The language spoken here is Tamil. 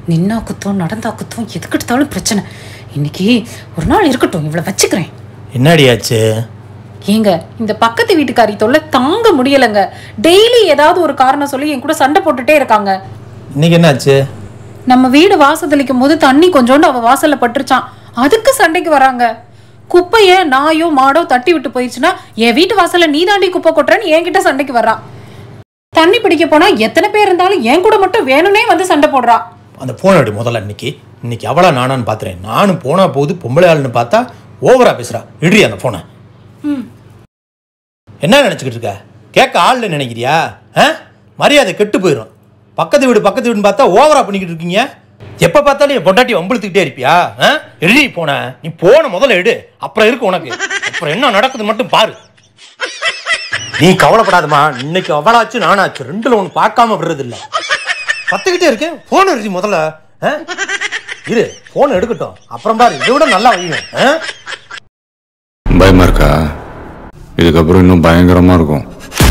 நின்னா குத்தம் நடந்தா குத்தம் எதுக்கு எடுத்தாலும் பிரச்சனை இன்னைக்கு ஒரு நாள் இருக்கட்டும் இவ்வளோ வச்சுக்கிறேன் என்னடி ஆச்சு ஏங்க இந்த பக்கத்து வீட்டுக்காரி தொல்லை தாங்க முடியலைங்க டெய்லி ஏதாவது ஒரு காரணம் சொல்லி என் கூட சண்டை போட்டுட்டே இருக்காங்க இன்னைக்கு என்னாச்சு நம்ம வீடு வாசல் தெளிக்கும் போது தண்ணி கொஞ்சோண்டு அவ வாசல்ல பட்டுருச்சான் அதுக்கு சண்டைக்கு வராங்க குப்பைய நாயோ மாடோ தட்டி விட்டு போயிடுச்சுன்னா என் வீட்டு வாசல்ல நீ தாண்டி குப்பை கொட்டுறேன்னு என்கிட்ட சண்டைக்கு வர்றா தண்ணி பிடிக்க போனா எத்தனை பேர் இருந்தாலும் என் கூட மட்டும் வேணும்னே வந்து சண்டை போடுறா அந்த போன் அடி முதல்ல இன்னைக்கு இன்னைக்கு அவளா நானான்னு பார்த்துறேன் நானும் போனா போகுது பொம்பளை ஆளுன்னு பார்த்தா ஓவரா பேசுறா இடி அந்த போனை என்ன நினச்சிக்கிட்டு இருக்க கேட்க ஆள்ல நினைக்கிறியா ஆ மரியாதை கெட்டு போயிடும் பக்கத்து வீடு பக்கத்து வீடுன்னு பார்த்தா ஓவரா பண்ணிக்கிட்டு இருக்கீங்க எப்போ பார்த்தாலும் என் பொண்டாட்டி வம்பிழுத்துக்கிட்டே இருப்பியா ஆ எழுதி போன நீ போன முதல்ல எடு அப்புறம் இருக்கு உனக்கு அப்புறம் என்ன நடக்குது மட்டும் பாரு நீ கவலைப்படாதம்மா இன்னைக்கு அவளாச்சு நானாச்சு ரெண்டுல ஒன்று பார்க்காம விடுறது இல்ல பத்துக்கிட்டே இருக்கேன் போன் எழுதி முதல்ல ஆ? இரு போன் எடுக்கட்டும் அப்புறம் பாரு இதை விட நல்லா வையும் ஆ பயமா இருக்கா இதுக்கப்புறம் இன்னும் பயங்கரமா இருக்கும்